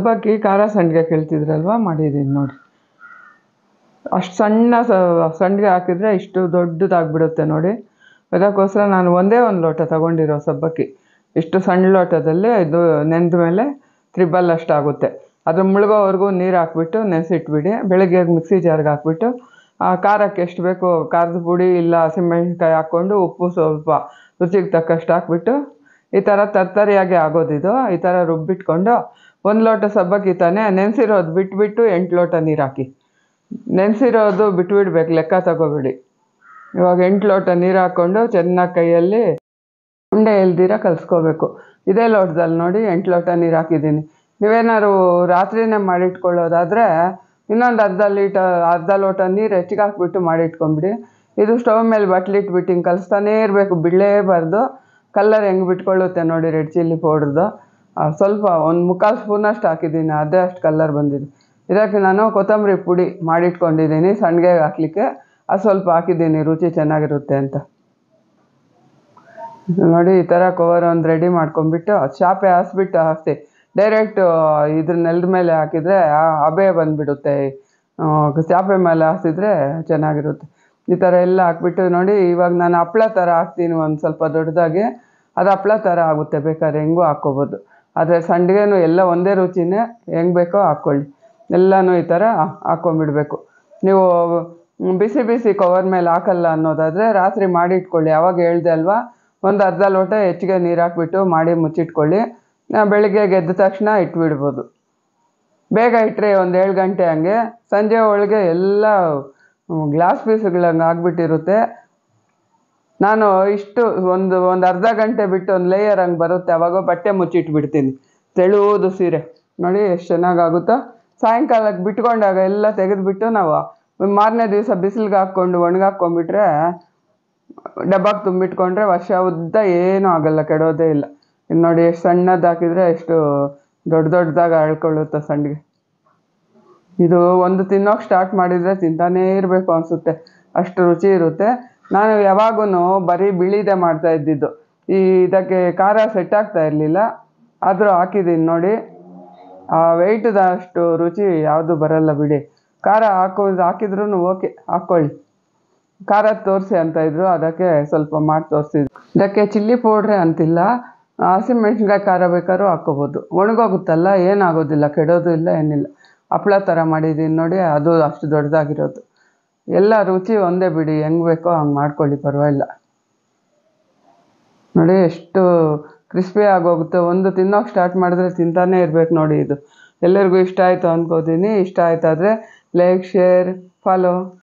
ಸಬ್ಬಕ್ಕಿ ಖಾರ ಸಂಡಿಗೆ ಕೇಳ್ತಿದ್ರಲ್ವ ಮಾಡಿದ್ದೀನಿ ನೋಡಿ ಅಷ್ಟು ಸಣ್ಣ ಸ- ಸಂಡಿಗೆ ಹಾಕಿದರೆ ಇಷ್ಟು ದೊಡ್ಡದಾಗ್ಬಿಡುತ್ತೆ ನೋಡಿ ಅದಕ್ಕೋಸ್ಕರ ನಾನು ಒಂದೇ ಒಂದು ಲೋಟ ತಗೊಂಡಿರೋ ಸಬ್ಬಕ್ಕಿ ಇಷ್ಟು ಸಣ್ಣ ಲೋಟದಲ್ಲಿ ಇದು ನೆಂದ ಮೇಲೆ ತ್ರಿಬಲ್ ಅಷ್ಟಾಗುತ್ತೆ ಅದ್ರ ಮುಳುಗೋವರೆಗೂ ನೀರು ಹಾಕ್ಬಿಟ್ಟು ನೆನೆಸಿಟ್ಬಿಡಿ ಬೆಳಗ್ಗೆ ಮಿಕ್ಸಿ ಜಾರ್ಗೆ ಹಾಕ್ಬಿಟ್ಟು ಆ ಖಾರಕ್ಕೆ ಎಷ್ಟು ಬೇಕೋ ಖಾರದ ಪುಡಿ ಇಲ್ಲ ಹಸಿಮೆಣ್ಸಿನ್ಕಾಯಿ ಹಾಕ್ಕೊಂಡು ಉಪ್ಪು ಸ್ವಲ್ಪ ರುಚಿಗೆ ತಕ್ಕಷ್ಟು ಹಾಕ್ಬಿಟ್ಟು ಈ ಥರ ತರ್ತರಿಯಾಗಿ ಆಗೋದಿದು ಈ ಥರ ರುಬ್ಬಿಟ್ಕೊಂಡು ಒಂದು ಲೋಟ ಸಬ್ಬಕ್ಕಿ ತಾನೇ ನೆನೆಸಿರೋದು ಬಿಟ್ಬಿಟ್ಟು ಎಂಟು ಲೋಟ ನೀರು ಹಾಕಿ ನೆನೆಸಿರೋದು ಬಿಟ್ಬಿಡ್ಬೇಕು ಲೆಕ್ಕ ತಗೋಬೇಡಿ ಇವಾಗ ಎಂಟು ಲೋಟ ನೀರು ಹಾಕ್ಕೊಂಡು ಚೆನ್ನಾಗಿ ಕೈಯಲ್ಲಿ ಉಂಡೆ ಇಲ್ದಿರ ಕಲಿಸ್ಕೋಬೇಕು ಇದೇ ಲೋಟದಲ್ಲಿ ನೋಡಿ ಎಂಟು ಲೋಟ ನೀರು ಹಾಕಿದ್ದೀನಿ ನೀವೇನಾದ್ರು ರಾತ್ರಿನೇ ಮಾಡಿಟ್ಕೊಳ್ಳೋದಾದರೆ ಇನ್ನೊಂದು ಅರ್ಧ ಲೀಟರ್ ಅರ್ಧ ಲೋಟ ನೀರು ಹೆಚ್ಚಿಗೆ ಹಾಕ್ಬಿಟ್ಟು ಮಾಡಿಟ್ಕೊಂಬಿಡಿ ಇದು ಸ್ಟವ್ ಮೇಲೆ ಬಟ್ಲಿಟ್ಬಿಟ್ಟು ಹಿಂಗೆ ಕಲಿಸ್ತಾನೇ ಇರಬೇಕು ಬಿಡಲೇಬಾರ್ದು ಕಲ್ಲರ್ ಹೆಂಗೆ ಬಿಟ್ಕೊಳ್ಳುತ್ತೆ ನೋಡಿ ರೆಡ್ ಚಿಲ್ಲಿ ಪೌಡ್ರದ್ದು ಸ್ವಲ್ಪ ಒಂದು ಮುಕ್ಕಾಲು ಸ್ಪೂನಷ್ಟು ಹಾಕಿದ್ದೀನಿ ಅದೇ ಅಷ್ಟು ಕಲ್ಲರ್ ಬಂದಿದೆ ಇದಕ್ಕೆ ನಾನು ಕೊತ್ತಂಬರಿ ಪುಡಿ ಮಾಡಿಟ್ಕೊಂಡಿದ್ದೀನಿ ಸಂಡಿಗೆಗೆ ಹಾಕ್ಲಿಕ್ಕೆ ಅದು ಸ್ವಲ್ಪ ಹಾಕಿದ್ದೀನಿ ರುಚಿ ಚೆನ್ನಾಗಿರುತ್ತೆ ಅಂತ ನೋಡಿ ಈ ಥರ ಕವರ್ ಒಂದು ರೆಡಿ ಮಾಡ್ಕೊಂಬಿಟ್ಟು ಚಾಪೆ ಹಾಸ್ಬಿಟ್ಟು ಹಾಕ್ತಿ ಡೈರೆಕ್ಟು ಇದ್ರ ನೆಲದ ಮೇಲೆ ಹಾಕಿದರೆ ಹಬೆ ಬಂದುಬಿಡುತ್ತೆ ಚಾಪೆ ಮೇಲೆ ಹಾಸಿದ್ರೆ ಚೆನ್ನಾಗಿರುತ್ತೆ ಈ ಥರ ಎಲ್ಲ ಹಾಕ್ಬಿಟ್ಟು ನೋಡಿ ಇವಾಗ ನಾನು ಹಪ್ಳ ಥರ ಹಾಕ್ತೀನಿ ಒಂದು ಸ್ವಲ್ಪ ದೊಡ್ಡದಾಗಿ ಅದು ಹಪ್ಳ ಥರ ಆಗುತ್ತೆ ಬೇಕಾದ್ರೆ ಹೆಂಗೂ ಹಾಕ್ಕೋಬೋದು ಆದರೆ ಸಂಡಿಗೆನೂ ಎಲ್ಲ ಒಂದೇ ರುಚಿನೇ ಹೆಂಗೆ ಬೇಕೋ ಹಾಕ್ಕೊಳ್ಳಿ ಎಲ್ಲನೂ ಈ ಥರ ಹಾಕ್ಕೊಂಬಿಡ್ಬೇಕು ನೀವು ಮ್, ಬಿಸಿ ಬಿಸಿ ಕವರ್ ಮೇಲೆ ಹಾಕಲ್ಲ ಅನ್ನೋದಾದರೆ ರಾತ್ರಿ ಮಾಡಿ ಇಟ್ಕೊಳ್ಳಿ ಅವಾಗ ಹೇಳ್ದೆ ಅಲ್ವಾ ಒಂದು ಅರ್ಧ ಲೋಟ ಹೆಚ್ಚಿಗೆ ನೀರು ಹಾಕ್ಬಿಟ್ಟು ಮಾಡಿ ಮುಚ್ಚಿಟ್ಕೊಳ್ಳಿ ನಾ ಬೆಳಿಗ್ಗೆ ಗೆದ್ದ ತಕ್ಷಣ ಇಟ್ಬಿಡ್ಬೋದು ಬೇಗ ಇಟ್ಟರೆ ಒಂದು ಏಳು ಗಂಟೆ ಹಂಗೆ ಸಂಜೆ ಒಳಗೆ ಎಲ್ಲ ಗ್ಲಾಸ್ ಪೀಸ್ಗಳಂಗೆ ಆಗ್ಬಿಟ್ಟಿರುತ್ತೆ ನಾನು ಇಷ್ಟು ಒಂದು ಒಂದು ಅರ್ಧ ಗಂಟೆ ಬಿಟ್ಟು ಒಂದು ಲೇಯರ್ ಹಂಗೆ ಬರುತ್ತೆ ಅವಾಗ ಬಟ್ಟೆ ಮುಚ್ಚಿಟ್ಬಿಡ್ತೀನಿ ತೆಳುವುದು ಸೀರೆ ನೋಡಿ ಎಷ್ಟು ಚೆನ್ನಾಗಾಗುತ್ತೋ ಸಾಯಂಕಾಲಕ್ಕೆ ಬಿಟ್ಕೊಂಡಾಗ ಎಲ್ಲ ತೆಗೆದುಬಿಟ್ಟು ನಾವು ಮಾರನೇ ದಿವಸ ಬಿಸಿಲಿಗೆ ಹಾಕ್ಕೊಂಡು ಒಣಗಾಕ್ಕೊಂಡ್ಬಿಟ್ರೆ ಡಬ್ಬಕ್ಕೆ ತುಂಬಿಟ್ಕೊಂಡ್ರೆ ವರ್ಷ ಉದ್ದ ಏನೂ ಆಗಲ್ಲ ಕೆಡೋದೇ ಇಲ್ಲ ಇನ್ನು ನೋಡಿ ಎಷ್ಟು ಸಣ್ಣದು ಹಾಕಿದರೆ ಎಷ್ಟು ದೊಡ್ಡ ದೊಡ್ಡದಾಗಿ ಅಳ್ಕೊಳ್ಳುತ್ತೆ ಸಂಡಿಗೆ ಇದು ಒಂದು ತಿನ್ನೋಕೆ ಸ್ಟಾರ್ಟ್ ಮಾಡಿದರೆ ತಿಂತಾನೇ ಇರಬೇಕು ಅನಿಸುತ್ತೆ ಅಷ್ಟು ರುಚಿ ಇರುತ್ತೆ ನಾನು ಯಾವಾಗೂ ಬರೀ ಬಿಳಿದೆ ಮಾಡ್ತಾ ಇದ್ದಿದ್ದು ಈ ಇದಕ್ಕೆ ಖಾರ ಸೆಟ್ ಆಗ್ತಾ ಇರಲಿಲ್ಲ ಆದರೂ ಹಾಕಿದ್ದೀನಿ ನೋಡಿ ಆ ವೆಯ್ಟದ ಅಷ್ಟು ರುಚಿ ಯಾವುದು ಬರಲ್ಲ ಬಿಡಿ ಖಾರ ಹಾಕೋ ಹಾಕಿದ್ರೂ ಓಕೆ ಹಾಕ್ಕೊಳ್ಳಿ ಖಾರ ತೋರಿಸಿ ಅಂತ ಇದ್ರು ಅದಕ್ಕೆ ಸ್ವಲ್ಪ ಮಾಡಿ ತೋರಿಸಿದ್ರು ಇದಕ್ಕೆ ಚಿಲ್ಲಿ ಪೌಡ್ರೆ ಅಂತಿಲ್ಲ ಹಸಿಮೆಣ್ಸಿನ್ಕಾಯಿ ಖಾರ ಬೇಕಾದ್ರೂ ಹಾಕ್ಕೋಬೋದು ಒಣಗೋಗುತ್ತಲ್ಲ ಏನಾಗೋದಿಲ್ಲ ಕೆಡೋದು ಇಲ್ಲ ಏನಿಲ್ಲ ಹಪ್ಳ ಥರ ಮಾಡಿದ್ದೀನಿ ನೋಡಿ ಅದು ಅಷ್ಟು ದೊಡ್ಡದಾಗಿರೋದು ಎಲ್ಲ ರುಚಿ ಒಂದೇ ಬಿಡಿ ಹೆಂಗೆ ಬೇಕೋ ಹಂಗೆ ಮಾಡ್ಕೊಳ್ಳಿ ಪರವಾಗಿಲ್ಲ ನೋಡಿ ಎಷ್ಟು ಕ್ರಿಸ್ಪಿ ಆಗೋಗುತ್ತೆ ಒಂದು ತಿನ್ನೋಕೆ ಸ್ಟಾರ್ಟ್ ಮಾಡಿದ್ರೆ ತಿಂತಾನೇ ಇರ್ಬೇಕು ನೋಡಿ ಇದು ಎಲ್ಲರಿಗೂ ಇಷ್ಟ ಆಯಿತು ಅಂದ್ಕೋತೀನಿ ಇಷ್ಟ ಆಯ್ತಾದರೆ ಲೈಕ್ ಶೇರ್ ಫಾಲೋ